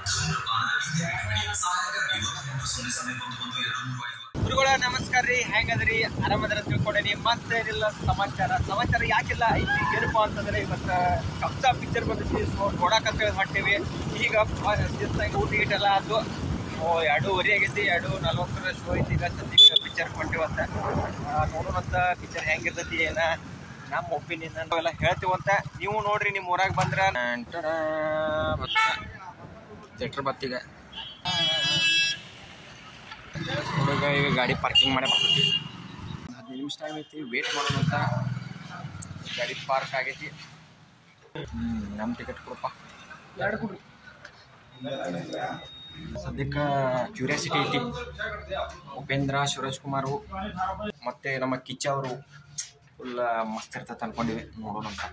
ಗುರುಗಳ ನಮಸ್ಕಾರ ರೀ ಹೆಂಗದ್ರಿ ಆರಾಮದ್ರ ತಿಳ್ಕೊಂಡೇನಿ ಮತ್ತೇನಿಲ್ಲ ಸಮಾಚಾರ ಸಮಾಚಾರ ಯಾಕಿಲ್ಲ ಇಲ್ಲಿ ಏನಪ್ಪ ಅಂತಂದ್ರೆ ಇವತ್ತು ಕಬ್ಜಾ ಪಿಕ್ಚರ್ ಬಂದೈತಿ ಸೊ ನೋಡಕಂತ ಹೊಂಟೇವಿ ಈಗ ದಿವಸ ಊಟ ಗೀಟ ಎಲ್ಲ ಅದು ಓ ಎರಡೂವರೆ ಆಗೈತಿ ಎರಡು ನಲ್ವತ್ತರ ಶೋ ಐತಿ ಈಗ ಸದ್ಯಕ್ಕೆ ಪಿಕ್ಚರ್ ಹೊಂಟಿವಂತ ನೋಡೋಣಂತ ಪಿಕ್ಚರ್ ಹೆಂಗಿರ್ತೈತಿ ಏನ ನಮ್ಮ ಒಪಿನಿಯನ್ ನಾವೆಲ್ಲ ಹೇಳ್ತೀವಂತ ನೀವು ನೋಡ್ರಿ ನಿಮ್ಮ ಊರಾಗ ಬಂದ್ರ ಥಿಯೇಟರ್ ಬತ್ತೀಗ ಹುಡುಗ ಈಗ ಗಾಡಿ ಪಾರ್ಕಿಂಗ್ ಮಾಡೇ ಬರ್ತೈತಿ ಹದಿನೈದು ನಿಮಿಷ ಟೈಮ್ ಐತಿ ವೇಟ್ ಮಾಡೋಣಂತ ಗಾಡಿ ಪಾರ್ಕ್ ಆಗೈತಿ ಹ್ಞೂ ನಮ್ಮ ಟಿಕೆಟ್ ಕೊಡಪ್ಪ ಎರಡು ಕೊಡ್ರಿ ಸದ್ಯಕ್ಕೆ ಕ್ಯೂರಿಯಾಸಿಟಿ ಐತಿ ಉಪೇಂದ್ರ ಸುರೇಶ್ ಕುಮಾರು ಮತ್ತೆ ನಮ್ಮ ಕಿಚ್ಚ ಅವರು ಫುಲ್ ಮಸ್ತ್ ಇರ್ತೈತೆ ಅನ್ಕೊಂಡಿವಿ ನೋಡೋಣ ಅಂತ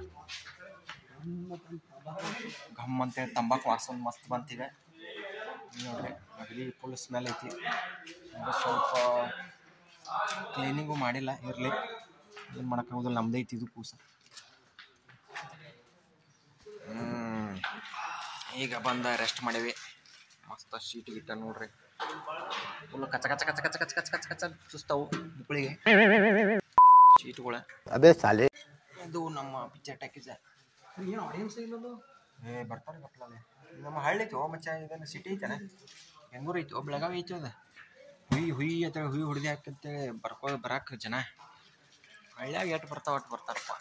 ಘಮ್ ಅಂತೇಳಿ ತಂಬಾಕು ವಾಸನೆ ಮಸ್ತ್ ಬಂತಿದೆ ನೋಡ್ರಿ ಅಗದಿ ಫುಲ್ ಸ್ಮೆಲ್ ಐತಿ ಅದು ಸ್ವಲ್ಪ ಕ್ಲೀನಿಂಗು ಮಾಡಿಲ್ಲ ಇರಲಿ ಏನು ಮಾಡೋಕ್ಕಾಗೋದಿಲ್ಲ ನಮ್ದೇ ಐತಿ ಇದು ಕೂಸ ಹ್ಮ್. ಈಗ ಬಂದ ರೆಸ್ಟ್ ಮಾಡೀವಿ ಮಸ್ತ್ ಶೀಟ್ ಗಿಟ್ಟ ನೋಡ್ರಿ ಫುಲ್ ಕಚ ಕಚ ಕಚ ಕಚ ಕಚ ಕಚ ಕಚ ಕಚ ಚುಸ್ತಾವು ಮುಕ್ಕಳಿಗೆ ಶೀಟ್ಗಳ ಅಬೇ ಸಾಲೆ ಇದು ನಮ್ಮ ಪಿಕ್ಚರ್ ಟ್ಯಾಕೇಜ್ ಏ ಬರ್ತಾರೆ ಗಪ್ಲಲ್ಲಿ ನಮ್ಮ ಹಳ್ಳಿ ಐತಿ ಓ ಮಚ್ಚ ಇದನ್ನ ಸಿಟಿ ಐತನ ಬೆಂಗಳೂರು ಐತಿ ಓ ಬೆಳಗಾವಿ ಐತಿ ಅದ ಹುಯ್ ಹುಯ್ ಅಂತ ಹುಯ್ ಹುಡ್ದಿ ಹಾಕಂತೇಳಿ ಬರ್ಕೋ ಬರಾಕ ಜನ ಹಳ್ಳಿಯಾಗ ಎಷ್ಟು ಬರ್ತಾವ ಅಷ್ಟು ಬರ್ತಾರಪ್ಪ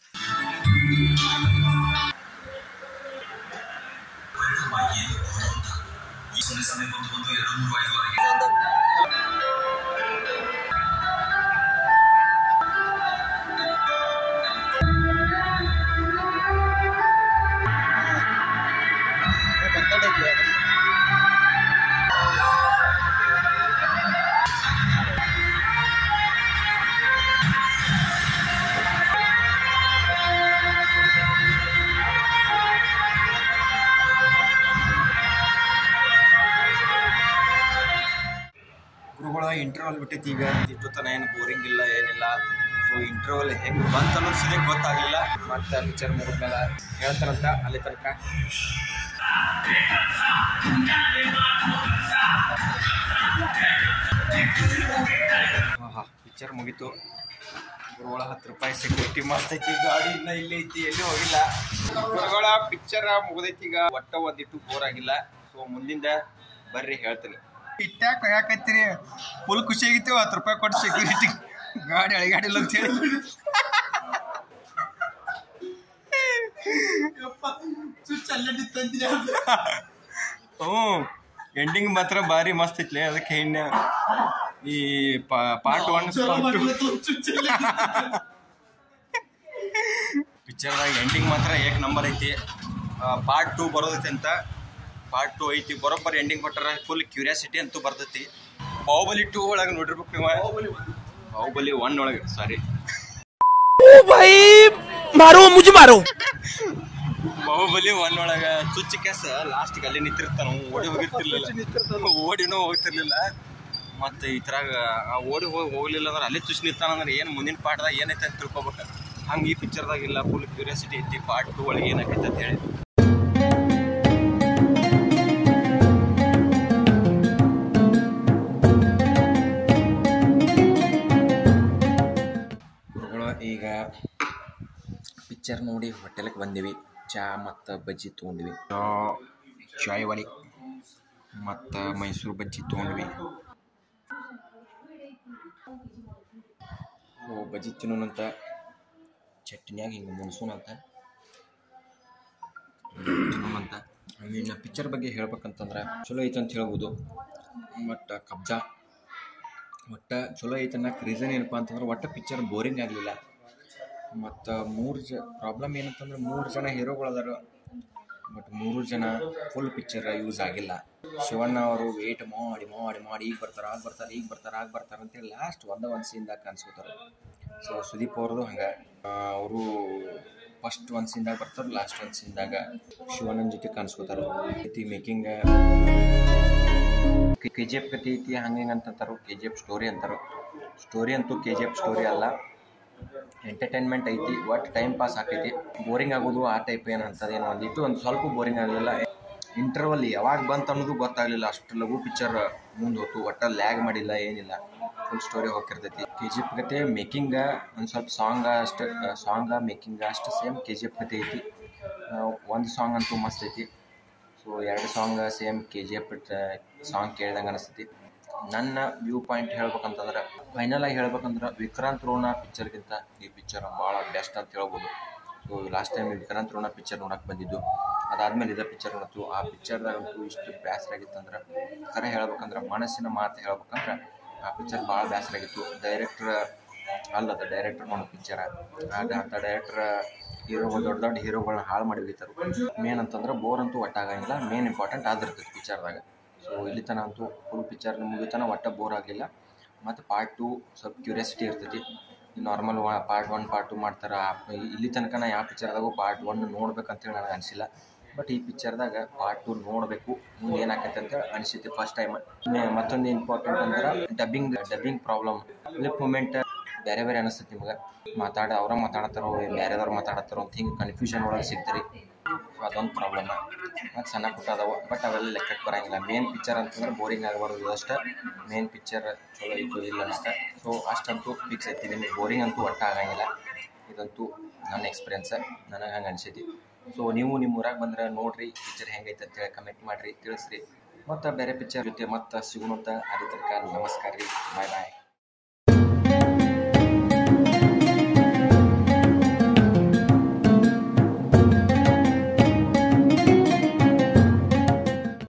ಗುರುಗಳ ಇಂಟರ್ವಲ್ ಬಿಟ್ಟೈತಿ ಈಗ ಇಟ್ಟು ತನ ಏನು ಬೋರಿಂಗ್ ಇಲ್ಲ ಏನಿಲ್ಲ ಸೊ ಇಂಟರ್ವಲ್ ಹೆಂಗೆ ಬಂತ ಅನ್ನೋದು ಸದ್ಯಕ್ಕೆ ಗೊತ್ತಾಗಲಿಲ್ಲ ಮತ್ತೆ ಪಿಕ್ಚರ್ ಮುಗಿದ್ಮೇಲೆ ಹೇಳ್ತಾರಂತ ಅಲ್ಲಿ ತನಕ ಪಿಕ್ಚರ್ ಮುಗೀತು ಗುರುಗಳ ಹತ್ತು ರೂಪಾಯಿ ಸೆಕ್ಯೂರಿಟಿ ಮಸ್ತ್ ಐತಿ ಗಾಡಿ ಇನ್ನ ಇಲ್ಲೇ ಐತಿ ಎಲ್ಲಿ ಹೋಗಿಲ್ಲ ಗುರುಗಳ ಪಿಕ್ಚರ್ ಮುಗ್ದೈತಿ ಈಗ ಒಟ್ಟ ಒಂದಿಟ್ಟು ಬೋರ್ ಆಗಿಲ್ಲ ಸೊ ಮುಂದಿಂದ ಬರ್ರಿ ಹೇಳ್ತೀನಿ ಇಟ್ಟಾಕ ಯಾಕೈತಿರಿ ಫುಲ್ ಖುಷಿ ಆಗಿತ್ತು ಹತ್ತು ರೂಪಾಯಿ ಕೊಟ್ಟು ಸೆಕ್ಯೂರಿಟಿ ಗಾಡಿ ಅಳಿಗಾಡಿಲ್ಲ ಅಂತ ಹೇಳಿ ಹ್ಞೂ ಎಂಡಿಂಗ್ ಮಾತ್ರ ಭಾರಿ ಮಸ್ತ್ ಐತ್ಲೆ ಅದಕ್ಕೆ ಇನ್ನ ಈ ಪಾರ್ಟ್ ಒನ್ ಪಿಕ್ಚರ್ದಾಗ ಎಂಡಿಂಗ್ ಮಾತ್ರ ಏಕ್ ನಂಬರ್ ಐತಿ ಪಾರ್ಟ್ ಟೂ ಬರೋದೈತಿ ಅಂತ ಪಾರ್ಟ್ ಟೂ ಐತಿ ಬರೋಬ್ಬರ್ ಎಂಡಿಂಗ್ ಕೊಟ್ಟಾರ ಫುಲ್ ಕ್ಯೂರಿಯಾಸಿಟಿ ಅಂತೂ ಬರ್ತೈತಿ ಬಾಹುಬಲಿ ಟೂ ಒಳಗೆ ನೋಡಿರ್ಬೇಕು ನೀವು ಬಾಹುಬಲಿ ಒನ್ ಒಳಗೆ ಸಾರಿ भाई मारो मुझे मारो ಬಾಹುಬಲಿ ಒನ್ ಒಳಗ ಚುಚ್ಚಿ ಕೆಸ ಲಾಸ್ಟ್ಗೆ ಅಲ್ಲಿ ನಿಂತಿರ್ತಾನ ಓಡಿ ಹೋಗಿರ್ತಿರ್ಲಿಲ್ಲ ಓಡಿನೂ ಹೋಗ್ತಿರ್ಲಿಲ್ಲ ಮತ್ತೆ ಈ ತರ ಓಡಿ ಹೋಗಿ ಹೋಗ್ಲಿಲ್ಲ ಅಂದ್ರೆ ಅಲ್ಲಿ ಚುಚ್ಚಿ ನಿಂತಾನ ಅಂದ್ರೆ ಏನು ಮುಂದಿನ ಪಾಠದಾಗ ಏನೈತೆ ಅಂತ ತಿಳ್ಕೊಬೇಕು ಹಂಗೆ ಈ ಪಿಕ್ಚರ್ದಾಗ ಇಲ್ಲ ಫುಲ್ ಕ್ಯೂರಿಯಾಸಿಟಿ ಐತಿ ಪಾರ್ಟ್ ಟೂ ಒಳಗೆ ಏನಾಗೈತೆ ಅಂತ ಹೇಳಿ ಗುರುಗಳು ಈಗ ಪಿಕ್ಚರ್ ನೋಡಿ ಹೋಟೆಲ್ಗೆ ಬಂದೀವಿ ಚಾ ಮತ್ತು ಬಜ್ಜಿ ತೊಗೊಂಡ್ವಿ ಚಾಯ್ ವಾಲಿ ಮತ್ತು ಮೈಸೂರು ಬಜ್ಜಿ ತೊಗೊಂಡ್ವಿ ಓ ಬಜ್ಜಿ ತಿನ್ನೋಣಂತ ಚಟ್ನಿಯಾಗ ಹಿಂಗೆ ಮುನ್ಸೋಣಂತ ತಿನ್ನೋಣಂತ ಇನ್ನು ಪಿಕ್ಚರ್ ಬಗ್ಗೆ ಹೇಳ್ಬೇಕಂತಂದ್ರೆ ಚಲೋ ಐತೆ ಅಂತ ಹೇಳ್ಬೋದು ಬಟ್ ಕಬ್ಜಾ ಒಟ್ಟು ಚಲೋ ಐತೆ ಅನ್ನಕ್ಕೆ ರೀಸನ್ ಏನಪ್ಪ ಅಂತಂದ್ರೆ ಒಟ್ಟು ಪಿಕ್ಚರ್ ಬೋರಿಂಗ್ ಆಗಲಿಲ್ಲ ಮತ್ತು ಮೂರು ಜ ಪ್ರಾಬ್ಲಮ್ ಏನಂತಂದ್ರೆ ಮೂರು ಜನ ಹೀರೋಗಳು ಅದಾರ ಬಟ್ ಮೂರು ಜನ ಫುಲ್ ಪಿಕ್ಚರ್ ಯೂಸ್ ಆಗಿಲ್ಲ ಶಿವಣ್ಣ ಅವರು ವೇಟ್ ಮಾಡಿ ಮಾಡಿ ಮಾಡಿ ಈಗ ಬರ್ತಾರೆ ಆಗ ಬರ್ತಾರೆ ಈಗ ಬರ್ತಾರೆ ಆಗ ಬರ್ತಾರೆ ಅಂತೇಳಿ ಲಾಸ್ಟ್ ಒಂದೇ ಒಂದು ಸೀನ್ದಾಗ ಕಾಣಿಸ್ಕೋತಾರೆ ಸೊ ಸುದೀಪ್ ಅವ್ರದ್ದು ಹಂಗೆ ಅವರು ಫಸ್ಟ್ ಒಂದು ಸೀನ್ದಾಗ ಬರ್ತಾರೆ ಲಾಸ್ಟ್ ಒಂದು ಸೀನ್ದಾಗ ಶಿವಣ್ಣನ ಜೊತೆ ಕಾಣಿಸ್ಕೋತಾರೆ ಐತಿ ಮೇಕಿಂಗ್ ಕೆ ಜಿ ಎಫ್ ಕತೆ ಐತಿ ಹಂಗೆ ಹಿಂಗೆ ಅಂತಂತಾರೋ ಕೆ ಜಿ ಎಫ್ ಸ್ಟೋರಿ ಅಂತಾರೋ ಸ್ಟೋರಿ ಅಂತೂ ಕೆ ಜಿ ಎಫ್ ಸ್ಟೋರಿ ಅಲ್ಲ ಎಂಟರ್ಟೈನ್ಮೆಂಟ್ ಐತಿ ಒಟ್ಟು ಟೈಮ್ ಪಾಸ್ ಆಕೈತಿ ಬೋರಿಂಗ್ ಆಗೋದು ಆ ಟೈಪ್ ಏನು ಅಂತದೇನು ಒಂದಿಟ್ಟು ಒಂದು ಸ್ವಲ್ಪ ಬೋರಿಂಗ್ ಆಗಲಿಲ್ಲ ಇಂಟರ್ವಲ್ ಯಾವಾಗ ಬಂತು ಅನ್ನೋದು ಗೊತ್ತಾಗಲಿಲ್ಲ ಅಷ್ಟು ಲಘು ಪಿಕ್ಚರ್ ಮುಂದೆ ಹೋತು ಒಟ್ಟ ಲ್ಯಾಗ್ ಮಾಡಿಲ್ಲ ಏನಿಲ್ಲ ಫುಲ್ ಸ್ಟೋರಿ ಹೋಗಿರ್ತೈತಿ ಕೆ ಜಿ ಎಫ್ ಗತೆ ಮೇಕಿಂಗ ಒಂದು ಸ್ವಲ್ಪ ಸಾಂಗ ಅಷ್ಟು ಸಾಂಗ ಮೇಕಿಂಗ ಅಷ್ಟು ಸೇಮ್ ಕೆ ಜಿ ಎಫ್ ಗತೆ ಐತಿ ಒಂದು ಸಾಂಗ್ ಅಂತೂ ಮಸ್ತ್ ಐತಿ ಸೊ ಎರಡು song same K G F song ಕೇಳ್ದಂಗೆ ಅನಿಸ್ತೈತಿ ನನ್ನ ವ್ಯೂ ಪಾಯಿಂಟ್ ಹೇಳ್ಬೇಕಂತಂದ್ರೆ ಫೈನಲ್ ಆಗಿ ಹೇಳ್ಬೇಕಂದ್ರೆ ವಿಕ್ರಾಂತ್ ರೋಣ ಪಿಕ್ಚರ್ಗಿಂತ ಈ ಪಿಕ್ಚರ್ ಭಾಳ ಬೆಸ್ಟ್ ಅಂತ ಹೇಳ್ಬೋದು so last time Vikrant Rona picture ನೋಡಕ್ಕೆ ಬಂದಿದ್ದು ಅದಾದ್ಮೇಲೆ ಇದೇ ಪಿಕ್ಚರ್ ನೋಡತ್ತು ಆ ಪಿಕ್ಚರ್ದಾಗಂತೂ ಇಷ್ಟು ಬೇಸರ ಆಗಿತ್ತಂದ್ರೆ ಖರೆ ಹೇಳ್ಬೇಕಂದ್ರೆ ಮನಸ್ಸಿನ ಮಾತು ಹೇಳ್ಬೇಕಂದ್ರೆ ಆ ಪಿಕ್ಚರ್ ಭಾಳ ಬೇಸರ ಆಗಿತ್ತು ಡೈರೆಕ್ಟ್ರ್ ಅಲ್ಲದ ಡೈರೆಕ್ಟರ್ ಮಾಡೋ ಪಿಕ್ಚರ ಅಂತ ಡೈರೆಕ್ಟ್ರ್ ಹೀರೋಗಳು ದೊಡ್ಡ ದೊಡ್ಡ ಹೀರೋಗಳನ್ನ ಹಾಳು ಮಾಡಿ ಹೋಗಿತಾರೆ ಮೇನ್ ಅಂತಂದ್ರೆ ಬೋರ್ ಅಂತೂ ಒಟ್ಟಾಗಂಗಿಲ್ಲ ಮೇನ್ ಇಂಪಾರ್ಟೆಂಟ್ ಆಗಿರ್ತೈತಿ ಪಿಕ್ಚರ್ದಾಗ ಸೊ ಇಲ್ಲಿ ತನ ಅಂತೂ ಫುಲ್ ಪಿಕ್ಚರ್ ಮುಗಿತನ ಒಟ್ಟ ಬೋರ್ ಆಗಲಿಲ್ಲ ಮತ್ತು ಪಾರ್ಟ್ ಟು ಸ್ವಲ್ಪ ಕ್ಯೂರಿಯಾಸಿಟಿ ಇರ್ತೈತಿ normal part one part two ಮಾಡ್ತಾರೆ ಇಲ್ಲಿ ತನಕ ನಾ ಯಾವ ಪಿಕ್ಚರ್ದಾಗೂ ಪಾರ್ಟ್ ಒನ್ ನೋಡ್ಬೇಕಂತೇಳಿ ನನಗೆ ಅನಿಸಿಲ್ಲ ಬಟ್ ಈ ಪಿಕ್ಚರ್ದಾಗ ಪಾರ್ಟ್ ಟು ನೋಡಬೇಕು ಮುಂದೆ ಏನಾಕೈತೆ ಅಂತೇಳಿ ಅನಿಸೈತಿ ಫಸ್ಟ್ ಟೈಮ್ ಮತ್ತೊಂದು ಇಂಪಾರ್ಟೆಂಟ್ ಅಂದ್ರೆ dubbing dubbing problem lip movement ಬೇರೆ ಬೇರೆ ಅನಿಸ್ತೈತಿ ನಿಮ್ಗೆ ಮಾತಾಡ ಅವ್ರ ಮಾತಾಡತ್ತಾರೋ ಬೇರೆದವ್ರು ಮಾತಾಡತ್ತಾರೋ ಅಂತ ಹಿಂಗೆ ಕನ್ಫ್ಯೂಷನ್ ಒಳಗೆ ಸಿಗ್ತೀರಿ ಸೊ ಅದೊಂದು ಪ್ರಾಬ್ಲಮ್ ಮತ್ತು ಸಣ್ಣ ಪುಟ್ಟ ಅದಾವ ಬಟ್ ಅವೆಲ್ಲ ಲೆಕ್ಕಕ್ಕೆ ಬರೋಂಗಿಲ್ಲ ಮೇನ್ ಪಿಕ್ಚರ್ ಅಂತಂದ್ರೆ ಬೋರಿಂಗ್ ಆಗಬಾರ್ದು ಅಷ್ಟೇ ಮೇನ್ ಪಿಕ್ಚರ್ ಚಲೋ ಇತ್ತು ಇಲ್ಲ ಅಷ್ಟೇ ಸೊ ಅಷ್ಟಂತೂ ಫಿಕ್ಸ್ ಐತಿ ನಿಮಗೆ ಬೋರಿಂಗ್ ಅಂತೂ ಒಟ್ಟ ಆಗಂಗಿಲ್ಲ ಇದಂತೂ ನನ್ನ ಎಕ್ಸ್ಪೀರಿಯನ್ಸ್ ನನಗೆ ಹಂಗೆ ಅನಿಸೈತಿ ಸೊ ನೀವು ನಿಮ್ಮ ಊರಾಗ ಬಂದ್ರೆ ನೋಡ್ರಿ ಪಿಕ್ಚರ್ ಹೆಂಗೈತೆ ಅಂತೇಳಿ ಕಮೆಂಟ್ ಮಾಡಿರಿ ತಿಳಿಸ್ರಿ ಮತ್ತು ಬೇರೆ ಪಿಕ್ಚರ್ ಜೊತೆ ಮತ್ತೆ ಸಿಗೋಣಂತ ಅಲ್ಲಿ ತನಕ ನಮಸ್ಕಾರ ರೀ ಬಾಯ್ ಬಾಯ್